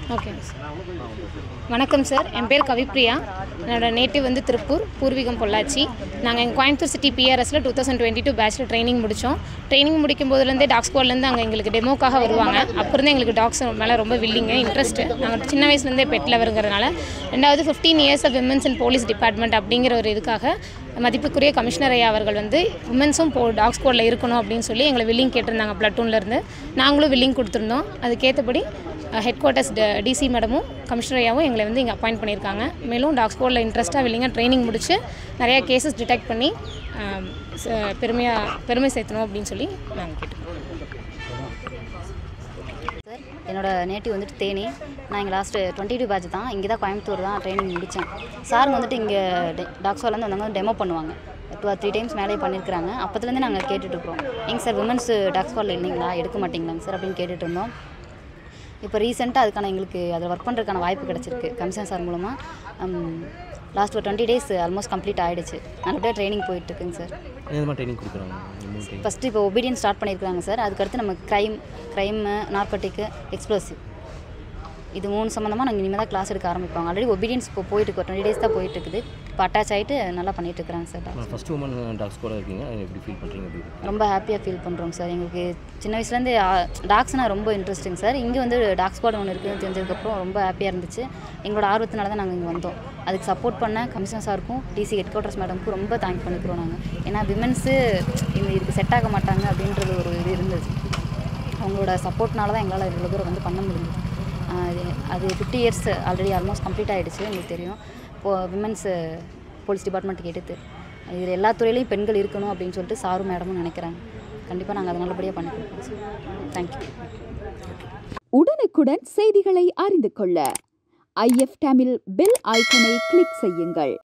okay வணக்கம் sir என் பேர் கவிப்ரியா என்னோடய நேட்டிவ் வந்து திருப்பூர் பூர்வீகம் பொள்ளாச்சி நாங்கள் எங்கள் கோயம்புத்தூர் சிட்டி பிஆர்எஸில் டூ தௌசண்ட் டுவெண்ட்டி டூ பேச்சில் ட்ரைனிங் முடித்தோம் ட்ரைனிங் முடிக்கும் போதுலேருந்தே டாக் ஸ்குவாட்லேருந்து அங்கே எங்களுக்கு டெமோக்காக வருவாங்க அப்போ இருந்தே எங்களுக்கு டாக்ஸ் மேலே ரொம்ப வில்லிங்க இன்ட்ரெஸ்ட்டு நாங்கள் சின்ன வயசுலேருந்தே பெட் லவருங்கிறதுனால ரெண்டாவது fifteen years of women's and police department அப்படிங்கிற ஒரு இதுக்காக மதிப்புக்குரிய கமிஷனர் ஐயா அவர்கள் வந்து உமன்ஸும் போ டாக் ஸ்குவாடில் இருக்கணும் அப்படின்னு சொல்லி எங்களை வில்லிங் கேட்டிருந்தாங்க பிளட்டூன்லேருந்து நாங்களும் வில்லிங் கொடுத்துருந்தோம் அதுக்கேற்றபடி ஹெட் குவார்ட்டர்ஸ் டிசி மேடமும் கமிஷனர் ஐயாவும் எங்களை வந்து இங்கே அப்பாயிண்ட் பண்ணியிருக்காங்க மேலும் டாக் ஸ்குவாடில் இன்ட்ரெஸ்ட்டாக வில்லிங்காக ட்ரைனிங் முடிச்சு நிறையா கேசஸ் டிடெக்ட் பண்ணி ஆம், ச- பெருமையாக பெருமை சேர்த்தணும் அப்படின்னு சொல்லி நாங்கள் கேட்டுக்கோம் சார் என்னோட நேட்டிவ் வந்துட்டு தேனி நான் இங்கே லாஸ்ட்டு டுவெண்ட்டி டூ பேட்ச் தான் இங்கே தான் கோயம்புத்தூர் தான் ட்ரைனிங் முடித்தேன் சாருங்க வந்துட்டு இங்கே டாக்ஸ்வாலேருந்து வந்தவங்க டெமோ பண்ணுவாங்க டூ ஆர் த்ரீ டைம்ஸ் மேலே பண்ணியிருக்கிறாங்க அப்போதுலேருந்து நாங்கள் கேட்டுட்ருக்குறோம் எங்க சார் உமன்ஸ் டாக்ஸ்வாலில் இல்லைங்களா எடுக்க மாட்டீங்களாங்க சார் அப்படின்னு கேட்டுட்டு இருந்தோம் இப்போ ரீசெண்டாக அதுக்கான எங்களுக்கு அதில் ஒர்க் பண்ணுறதுக்கான வாய்ப்பு கிடச்சிருக்கு கமிஷன் சார் மூலமாக லாஸ்ட் ஒரு டுவெண்ட்டி டேஸ் ஆல்மோஸ்ட் கம்ப்ளீட் ஆகிடுச்சு நல்லபடியாக ட்ரைனிங் போயிட்டுருக்குங்க சார் எந்த மாதிரி ட்ரைனிங் கொடுக்குறாங்க மூணு ட்ரைனிங் ஃபஸ்ட்டு இப்போ ஒபீடியன் ஸ்டார்ட் பண்ணியிருக்காங்க சார் அதுக்கடுத்து நம்ம க்ரைம் க்ரைமு நார்கட்டிக்கு எக்ஸ்ப்ளோசிவ் இது மூணு சம்மந்தமாக நாங்கள் இனிமேல் தான் கிளாஸ் எடுக்க ஆரம்பிப்பாங்க ஆல்ரெடி ஒபீடியன்ஸ் இப்போ போயிட்டு இருக்கு டுவெண்ட்டி டேஸ் தான் போயிட்டு இருக்குது இப்போ அட்டாச் ஆகிட்டு நல்லா பண்ணிட்டு இருக்கிறாங்க சார் ஃபஸ்ட்டு உமன் டாக்ஸ் கூட இருக்கீங்க எப்படி ஃபீல் பண்ணுறீங்க எப்படி ரொம்ப ஹாப்பியாக ஃபீல் பண்ணுறோம் சார் எங்களுக்கு சின்ன வயசுலேருந்து டாக்ஸ்னால் ரொம்ப இன்ட்ரெஸ்டிங் சார் இங்கே வந்து டாக் ஸ்குவாட் ஒன்று இருக்குதுன்னு தெரிஞ்சதுக்கப்புறம் ரொம்ப ஹாப்பியாக இருந்துச்சு எங்களோட ஆர்வத்தினால தான் நாங்கள் இங்கே வந்தோம் அதுக்கு சப்போர்ட் பண்ண கமிஷனர் சாருக்கும் டிசி ஹெட் குவார்ட்டர்ஸ் மேடமுக்கும் ரொம்ப தேங்க் பண்ணிக்கிறோம் நாங்கள் ஏன்னா விமன்ஸு இந்த இதுக்கு செட் ஆக மாட்டாங்க அப்படின்றது ஒரு இது இருந்துச்சு அவங்களோட சப்போர்ட்னால தான் எங்களால் இவ்வளோ தூரம் வந்து பண்ண முடிஞ்சது ஆஹ் அது அது fifty years already almost complete ஆகிடுச்சு உங்களுக்கு தெரியும் இப்போது விமன்ஸ் போலீஸ் டிபார்ட்மெண்ட்டுக்கு எடுத்து இதில் எல்லா துறையிலையும் பெண்கள் இருக்கணும் அப்படின்னு சொல்லிட்டு சாரும் மேடமும் நினைக்கிறாங்க கண்டிப்பாக நாங்கள் அதை நல்லபடியாக பண்ணி கொடுப்போம் சார் தேங்க்யூ உடனுக்குடன் செய்திகளை அறிந்து கொள்ள ஐஎஃப் தமிழ் பெல் ஐக்கனை கிளிக் செய்யுங்கள்